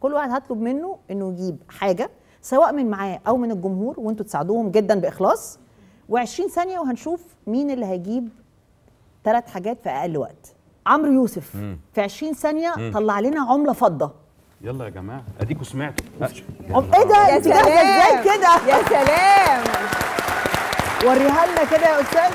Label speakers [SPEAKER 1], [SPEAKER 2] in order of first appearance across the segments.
[SPEAKER 1] كل واحد هطلب منه انه يجيب حاجه سواء من معاه او من الجمهور وانتوا تساعدوهم جدا باخلاص و20 ثانيه وهنشوف مين اللي هيجيب ثلاث حاجات في اقل وقت عمرو يوسف في 20 ثانيه طلع لنا عمله فضه
[SPEAKER 2] يلا يا جماعه اديكوا سمعتوا
[SPEAKER 1] عم- ايه ده
[SPEAKER 3] يا
[SPEAKER 1] انت جاهزه ازاي
[SPEAKER 3] سلام
[SPEAKER 1] كده
[SPEAKER 3] يا سلام
[SPEAKER 1] وريها لنا كده يا استاذ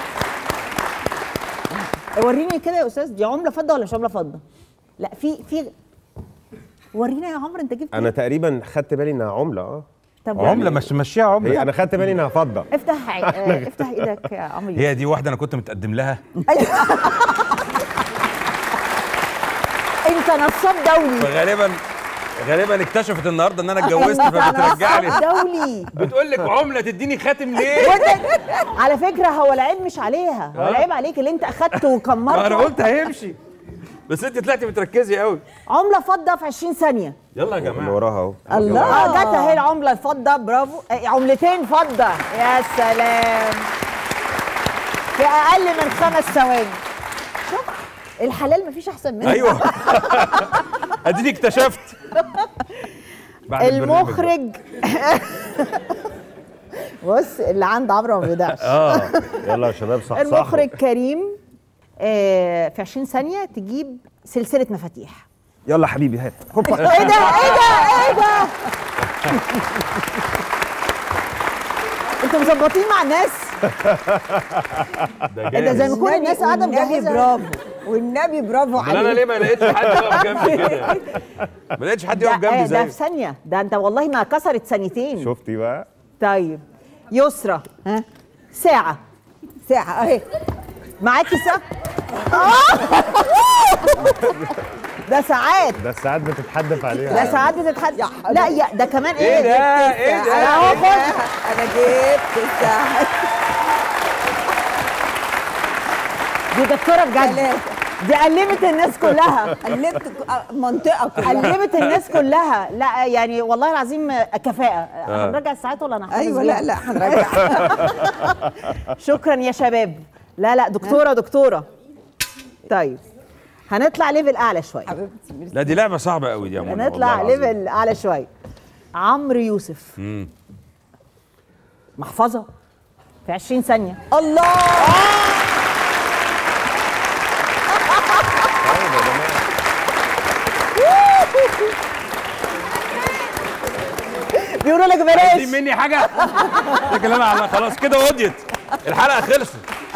[SPEAKER 1] وريني كده يا استاذ دي عمله فضه ولا مش عمله فضه لا في في ورينا يا عمرو انت جبت
[SPEAKER 4] انا
[SPEAKER 1] إيه؟
[SPEAKER 4] تقريبا خدت بالي انها عمله اه
[SPEAKER 1] طب
[SPEAKER 2] عمله مش مشيها
[SPEAKER 4] هي
[SPEAKER 2] عمله
[SPEAKER 4] انا خدت بالي انها فضه
[SPEAKER 1] افتح عي- آه، افتح ايدك يا عمرو
[SPEAKER 2] هي دي واحده انا كنت متقدم لها
[SPEAKER 1] انت نصاب دولي
[SPEAKER 2] فغالبا غالبا اكتشفت النهارده ان انا اتجوزت فبترجع لي
[SPEAKER 1] دولي
[SPEAKER 2] بتقول لك عمله تديني خاتم ليه؟
[SPEAKER 1] على فكره هو العيب مش عليها هو
[SPEAKER 2] آه.
[SPEAKER 1] العيب عليك اللي انت اخدته
[SPEAKER 2] ما انا
[SPEAKER 1] وكمرته
[SPEAKER 2] قلت هيمشي بس انت طلعتي بتركزي قوي
[SPEAKER 1] عمله فضه في 20 ثانيه
[SPEAKER 2] يلا يا
[SPEAKER 4] اللي
[SPEAKER 2] جماعه
[SPEAKER 4] وراها اهو
[SPEAKER 1] اه جت اهي العمله الفضه برافو آه، عملتين فضه يا سلام في اقل من خمس ثواني شوف الحلال مفيش احسن منه
[SPEAKER 2] ايوه اديني اكتشفت بعد البرنامج ده.
[SPEAKER 1] المخرج بص اللي عند عمرو ما بيضيعش
[SPEAKER 2] اه
[SPEAKER 4] يلا يا شباب صح
[SPEAKER 1] المخرج كريم آه، في 20 ثانيه تجيب سلسله مفاتيح
[SPEAKER 4] يلا حبيبي هات هوبا
[SPEAKER 1] ايه ده ايه ده ايه ده انتوا مظبطين مع الناس
[SPEAKER 2] ده
[SPEAKER 1] ايه ده زي ما كل الناس قاعده
[SPEAKER 3] والنبي
[SPEAKER 1] مجهزه
[SPEAKER 3] برافو والنبي برافو
[SPEAKER 2] امال انا
[SPEAKER 3] عليك
[SPEAKER 2] ليه ما لقيتش حد يقف جنبي كده ما لقيتش حد
[SPEAKER 1] ده,
[SPEAKER 2] يقف
[SPEAKER 1] آه،
[SPEAKER 2] جنبي
[SPEAKER 1] ده
[SPEAKER 2] زي
[SPEAKER 1] في ثانيه ده انت والله ما كسرت ثانيتين
[SPEAKER 4] شفتي بقى
[SPEAKER 1] طيب يسرى ها ساعه
[SPEAKER 3] ساعة اهي
[SPEAKER 1] معاكي ساعه آه! ده ساعات
[SPEAKER 4] ده الساعات بتتحدف عليها
[SPEAKER 1] ده ساعات بتتحدد لا يا ده كمان
[SPEAKER 2] ايه
[SPEAKER 1] ايه
[SPEAKER 2] ده ايه ده
[SPEAKER 1] اهو خد
[SPEAKER 3] انا جبت الساعة
[SPEAKER 1] دي دكتوره بجد
[SPEAKER 3] ثلاثة
[SPEAKER 1] دي قلبت الناس كلها
[SPEAKER 3] قلبت ك- منطقة كلها
[SPEAKER 1] قلبت الناس كلها لا يعني والله العظيم كفاءه هنرجع الساعات ولا انا
[SPEAKER 3] ايوه لا لا هنرجع
[SPEAKER 1] شكرا يا شباب لا لا دكتوره دكتوره طيب هنطلع ليفل اعلى شويه
[SPEAKER 3] حبيبتي ميرسي.
[SPEAKER 2] لا دي لعبه صعبه قوي دي يا منى
[SPEAKER 1] هنطلع
[SPEAKER 2] والله العظيم.
[SPEAKER 1] ليفل اعلى شويه عمرو يوسف
[SPEAKER 2] مم.
[SPEAKER 1] محفظه في 20 ثانيه
[SPEAKER 3] الله
[SPEAKER 1] بيقولوا لك
[SPEAKER 2] عايزين
[SPEAKER 1] بلاش
[SPEAKER 2] مني حاجه ده كلام على خلاص كده قضيت الحلقه خلصت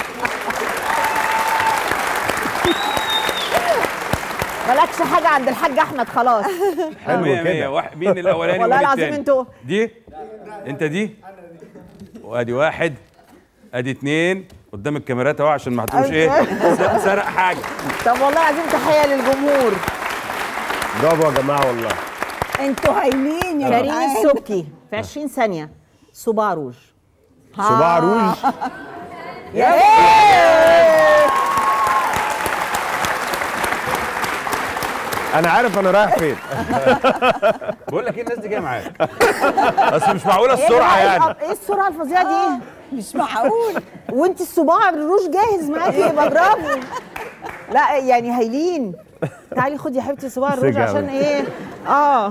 [SPEAKER 1] مالكش حاجه عند الحاج احمد خلاص
[SPEAKER 4] حلو
[SPEAKER 2] مية مية.
[SPEAKER 4] كده
[SPEAKER 2] واحد مين الاولاني
[SPEAKER 1] والله
[SPEAKER 2] ومين
[SPEAKER 1] العظيم
[SPEAKER 2] التاني؟
[SPEAKER 1] انتوا.
[SPEAKER 2] دي انت دي وادي واحد ادي اتنين قدام الكاميرات اهو عشان ما هتقولوش ايه س- سرق حاجه
[SPEAKER 1] طب والله العظيم تحيه للجمهور
[SPEAKER 4] برافو يا جماعه والله
[SPEAKER 3] انتوا هايلين يا
[SPEAKER 1] كريم
[SPEAKER 3] جدعان.
[SPEAKER 1] السبكي في 20 ثانيه صباع روج
[SPEAKER 4] صباع روج انا عارف انا رايح فين
[SPEAKER 2] بقول لك ايه الناس دي جايه معاك اصل مش معقوله السرعه
[SPEAKER 1] ايه
[SPEAKER 2] يعني
[SPEAKER 1] بقى- ايه السرعه الفظيعه دي
[SPEAKER 3] مش معقول
[SPEAKER 1] وانت الصباع الروج جاهز معاكي يبقى برافو لا يعني هايلين تعالي خدي يا حبيبتي صباع الروج
[SPEAKER 4] سجع
[SPEAKER 1] عشان
[SPEAKER 4] بقى.
[SPEAKER 1] ايه اه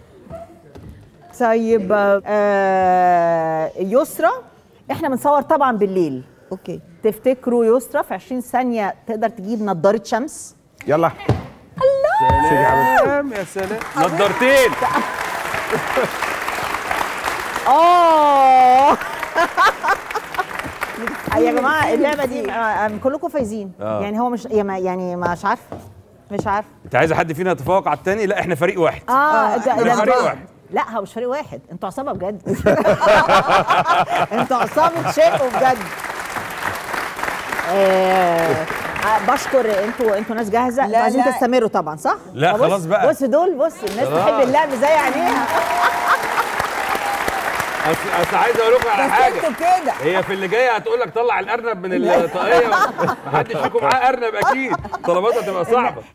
[SPEAKER 1] طيب آه يسرى احنا بنصور طبعا بالليل
[SPEAKER 3] اوكي
[SPEAKER 1] تفتكروا يسرى في 20 ثانيه تقدر تجيب نضاره شمس
[SPEAKER 4] يلا
[SPEAKER 2] سلام يا سلام نضارتين
[SPEAKER 1] اه يا جماعه اللعبه دي آه، آه، كلكم فايزين
[SPEAKER 2] آه.
[SPEAKER 1] يعني هو مش يا ما- يعني مش عارفه مش عارفه
[SPEAKER 2] انت عايزه حد فينا يتفوق على التاني لا احنا فريق واحد
[SPEAKER 1] اه ده
[SPEAKER 2] احنا
[SPEAKER 1] ده
[SPEAKER 2] فريق واحد
[SPEAKER 1] لا هو مش فريق واحد انتوا عصابه بجد انتوا عصابه شقوا بجد آه آه، بشكر انتوا انتوا ناس جاهزه
[SPEAKER 3] لا،
[SPEAKER 1] انتوا عايزين
[SPEAKER 3] لا.
[SPEAKER 1] تستمروا طبعا صح؟
[SPEAKER 2] لا،
[SPEAKER 1] بص-
[SPEAKER 2] خلاص بقى.
[SPEAKER 1] بص دول بص الناس
[SPEAKER 2] خلاص.
[SPEAKER 1] تحب اللعب زي عينيها
[SPEAKER 2] اصل اصل عايز اقول لكم على
[SPEAKER 3] بس
[SPEAKER 2] حاجه
[SPEAKER 3] انتوا كده
[SPEAKER 2] هي في اللي جايه هتقول لك طلع الارنب من الطاقيه محدش فيكم معاه ارنب اكيد طلباتها تبقى صعبه